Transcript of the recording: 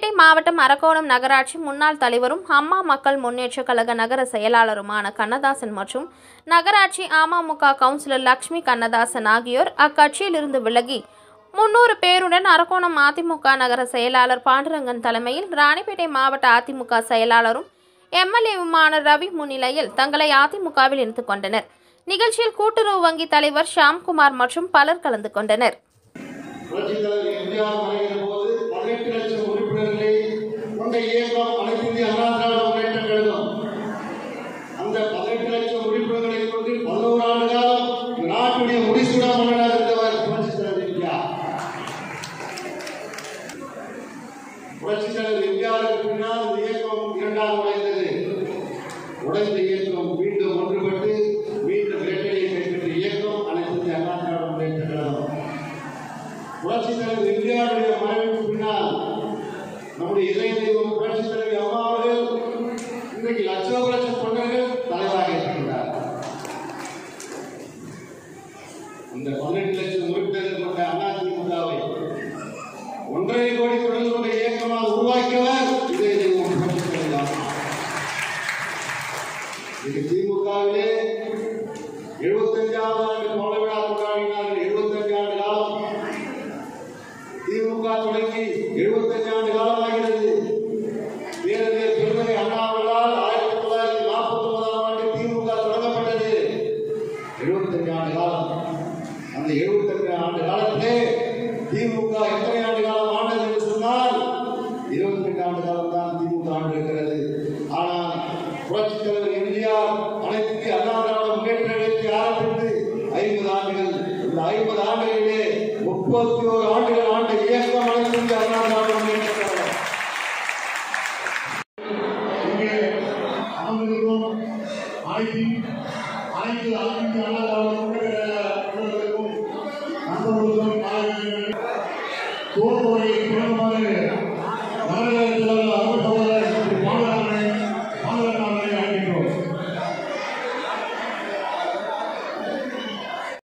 மாவட்டம் அரக்கோணம் நகராட்சி முன்னாள் தலைவரும் அம்மா மக்கள் முன்னேற்றக் கழக நகர செயலாளருமான கண்ணதாசன் மற்றும் நகராட்சி அமமுக கவுன்சிலர் லக்ஷ்மி கண்ணதாசன் ஆகியோர் அக்கட்சியிலிருந்து விலகி முன்னூறு பேருடன் அரக்கோணம் அதிமுக நகர செயலாளர் பாண்டுரங்கன் தலைமையில் ராணிப்பேட்டை மாவட்ட அதிமுக செயலாளரும் எம்எல்ஏவுமான ரவி முன்னிலையில் தங்களை அதிமுகவில் இணைத்துக் கொண்டனர் நிகழ்ச்சியில் கூட்டுறவு வங்கி தலைவர் ஷாம்குமார் மற்றும் பலர் கலந்து கொண்டனர் புரட்சித் தலைவர் எம்ஜிஆர் மறைகிற போது பதினெட்டு லட்சம் உறுப்பினர்களை கொண்ட இயக்கம் அனைத்து இந்திய அண்ணா திராவிட முன்னேற்ற கழகம் அந்த பதினெட்டு லட்சம் உறுப்பினர்களை கொண்டு பதினோரு ஆண்டு காலம் இந்த நாட்டுடைய முடிசூடா மன்னனாக இருந்தவர் புரட்சித் தலைவர் எம்ஜிஆர் புரட்சித் தலைவர் எம்ஜிஆருக்கு பின்னால் இந்த இயக்கம் இரண்டாக உடைந்தது உடைந்த இயக்கம் மீண்டும் ஒன்றுபட்டு மீண்டும் இரட்டடியை கைப்பற்றிய இயக்கம் அனைத்து இந்திய அண்ணா திராவிட முன்னேற்ற கழகம் புரட்சித் தலைவர் எம்ஜிஆருடைய மறைவுக்கு பின்னால் நம்முடைய இதய தெய்வம் புரட்சித் தலைவர் அம்மா அவர்கள் இன்றைக்கு லட்சோப லட்சம் தொண்டர்கள் தலைவராக இருக்கின்றார் இந்த பன்னெண்டு லட்சம் உறுப்பினர்கள் கொண்ட அதிமுகவை ஒன்றரை கோடி தொழில் கொண்ட இயக்கமாக உருவாக்கியவர் இதய தெய்வம் புரட்சித் தலைவர் அம்மா இது திமுகவிலே எழுபத்தஞ்சாவது ஆண்டு கோல விழா கொண்டாடினார்கள் எழுபத்தஞ்சு ஆண்டு காலம் திமுக தொடங்கி எழுபத்தஞ்சு ஆண்டு காலம் ஆகிறது பேரறிஞர் பெருமதி அண்ணா அவர்களால் ஆயிரத்தி தொள்ளாயிரத்தி நாற்பத்தி ஒன்பதாம் ஆண்டு திமுக தொடங்கப்பட்டது எழுபத்தஞ்சு ஆண்டு காலம் அந்த எழுபத்தஞ்சு ஆண்டு காலத்திலே திமுக எத்தனை ஆண்டு காலம் ஆண்டது என்று சொன்னால் இருபத்தி ஆண்டு காலம் தான் திமுக ஆண்டு இருக்கிறது ஆனால் புரட்சித் தலைவர் எம்ஜிஆர் அனைத்து இந்திய அண்ணா திராவிட முன்னேற்ற கழகத்தை ஆரம்பித்து ஐம்பது ஆண்டுகள் இந்த ஐம்பது ஆண்டுகளிலே முப்பத்தி ஓரு ஆண்டுகள் ஆண்ட இயக்கம் அனைத்து இந்திய அண்ணா திராவிட முன்னேற்ற கழகம் இங்கே அமர்ந்திருக்கும் அனைத்து